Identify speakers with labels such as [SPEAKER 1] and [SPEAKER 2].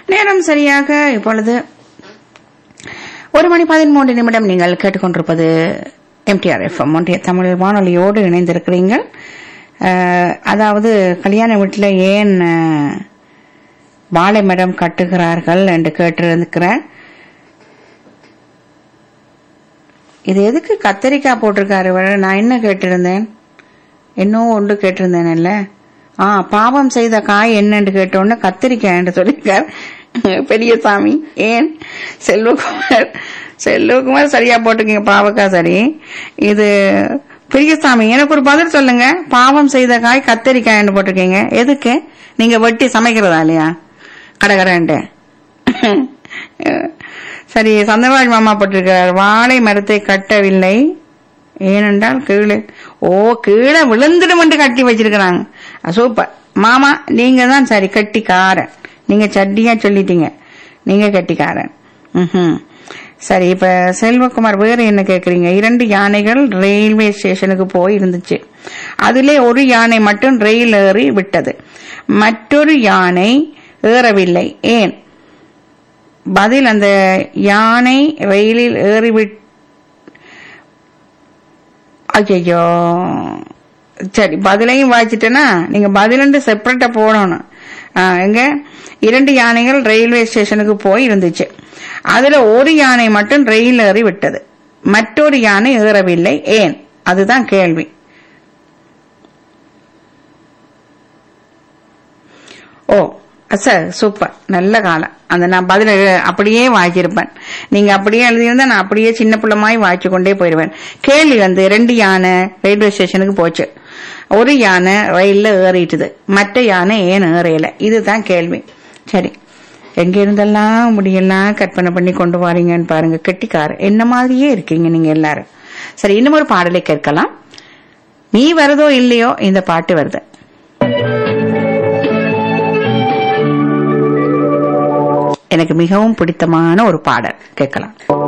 [SPEAKER 1] நேரம் சரியாக இப்பொழுது ஒரு மணி பதிமூன்று நிமிடம் நீங்கள் கேட்டுக்கொண்டிருப்பது எம்டிஆர் எஃப்எம் ஒன்றிய தமிழ் வானொலியோடு இணைந்திருக்கிறீர்கள் அஹ், அதாவது கல்யாண வீட்டில் ஏன் அஹ், வாழை மரம் கட்டுகிறார்கள் என்று கேட்டிருக்கிறேன் இது எதுக்கு கத்தரிக்காய் போட்டிருக்காரு இவரு? நான் என்ன கேட்டிருந்தேன் இன்னும் ஒன்று கேட்டிருந்தேன் இல்ல ஆ பாவம் செய்த காய் என்னன்னு கேட்டோன்னு கத்திரிக்காய் என்று சொல்லியிருக்கார் பெரியசாமி ஏன் செல்வகுமார் செல்வகுமார் சரியா போட்டிருக்கீங்க பாவக்காய் சரி இது பெரியசாமி எனக்கு ஒரு பதில் சொல்லுங்க பாவம் செய்த காய் கத்திரிக்காய்ன்னு போட்டிருக்கீங்க எதுக்கு நீங்க வெட்டி சமைக்கிறதா இல்லையா கடகரன்ட்டு சரி சந்திரராஜ் மாமா போட்டிருக்கிறார் வாழை மரத்தை கட்டவில்லை ஏனென்றால் கீழே ஓ கீழே விழுந்துடும் என்று கட்டி வச்சிருக்கிறாங்க அஹ் சூப்பர் மாமா நீங்க தான் சரி கட்டிக்காரன் நீங்க சட்டியா சொல்லிட்டீங்க நீங்க கட்டிக்காரன் ம்ஹும். சரி இப்ப செல்வகுமார் வேற என்ன கேக்குறீங்க இரண்டு யானைகள் ரயில்வே ஸ்டேஷனுக்கு போய் இருந்துச்சு அதிலே ஒரு யானை மட்டும் ரயில் ஏறி விட்டது மற்றொரு யானை ஏறவில்லை ஏன் பதில் அந்த யானை ரயிலில் ஏறிவிட் ஐயோ சரி பதிலையும் வாய்ச்சிட்டேன்னா நீங்க பதிலண்டு செப்பரேட்டா போடணும் ஆ, எங்க இரண்டு யானைகள் ரயில்வே ஸ்டேஷனுக்கு போய் இருந்துச்சு அதுல ஒரு யானை மட்டும் ரயில் ஏறி விட்டது மற்றொரு யானை ஏறவில்லை ஏன் அதுதான் கேள்வி ஓ சார் சூப்பர் நல்ல காலம் அந்த நான் பதில் எழு- அப்படியே வாய்ச்சிருப்பேன் நீங்க அப்படியே எழுதியிருந்தா நான் அப்படியே சின்ன பிள்ளைமாய் வாய்ச்சு கொண்டே போயிடுவேன் கேள்வி வந்து ரெண்டு யானை ரயில்வே ஸ்டேஷனுக்கு போச்சு ஒரு யானை ரயில்ல ஏறிட்டுது மற்ற யானை ஏன் ஏறையல இதுதான் கேள்வி சரி எங்க இருந்தெல்லாம் முடியெல்லாம் கற்பனை பண்ணி கொண்டு வாரீங்கன்னு பாருங்க கெட்டிக்கார என்ன மாதிரியே இருக்கீங்க நீங்க எல்லாரும் சரி இன்னும் ஒரு பாடலை கேட்கலாம் நீ வருதோ இல்லையோ இந்த பாட்டு வருது எனக்கு மிகவும் பிடித்தமான ஒரு பாடல் கேட்கலாம்